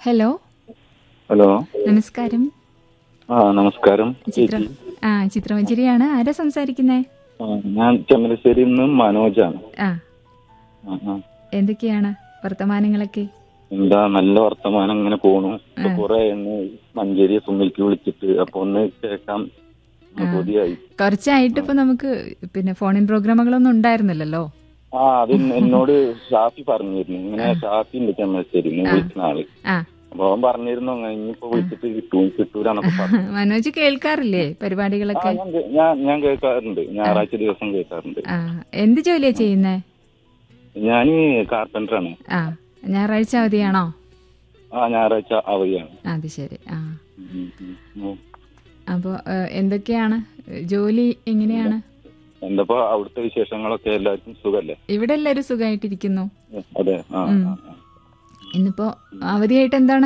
Hello hello നമസ്കാരം ആ നമസ്കാരം ചിത്ര ആ ചിത്രമഞ്ചേരിയാണ് ആരാ സംസാരിക്കുന്നേ ആ, ഞാൻ ചെമ്മലശ്ശേരിയിൽ നിന്ന് മനോജാണ് ആ ആ, ആ. എന്തൊക്കെയാണ് വർത്തമാനങ്ങളൊക്കെ എന്താ നല്ല വർത്തമാനം ഇങ്ങനെ പോണു ഇപ്പൊ കുറെ ഒന്ന് മഞ്ചേരി സുമിൽക്ക് വിളിച്ചിട്ട് അപ്പൊ ഒന്ന് കേൾക്കാം കൊതിയായി കുറച്ചായിട്ട് ഇപ്പൊ നമുക്ക് പിന്നെ ഫോണിൻ പ്രോഗ്രാമുകളൊന്നും ഉണ്ടായിരുന്നില്ലല്ലോ ആ അത് ഇന്ന് എന്നോട് ഷാഫി പറഞ്ഞിരുന്നു ഇങ്ങനെ ഷാഫി ഉണ്ട് ചെമ്മലശ്ശേരി ഇന്ന് വിളിക്കുന്ന ആള് ആ അപ്പൊ അവൻ പറഞ്ഞിരുന്നു അങ്ങനെ ഇനിയിപ്പോ വിളിച്ചിട്ട് കിട്ടും കിട്ടൂലെന്നൊക്കെ പറഞ്ഞു മനോജ് കേൾക്കാറില്ലേ ആ, പരിപാടികളൊക്കെ ഞാൻ കേ- ഞാൻ ഞാൻ കേൾക്കാറുണ്ട് ഞായറാഴ്ച ദിവസം കേൾക്കാറുണ്ട് ആ എന്ത് ജോലിയാ ചെയ്യുന്നേ ഞാൻ കാർപ്പൻ്ററാണ് ആ ഞായറാഴ്ച അവധിയാണോ ആ ഞായറാഴ്ച അവധിയാണ് അത് ശരി ആ ഉം, ഉം, ഉം. അപ്പോൾ എന്തൊക്കെയാണ് ജോലി എങ്ങനെയാണ് എന്തപ്പോ അവിടുത്തെ വിശേഷങ്ങളൊക്കെ എല്ലാവർക്കും സുഖല്ലേ ഇവിടെ എല്ലാവരും സുഖമായിട്ടിരിക്കുന്നു അതെ ആ ആ, ആ. ഇന്നിപ്പോ അവധിയായിട്ട് എന്താണ്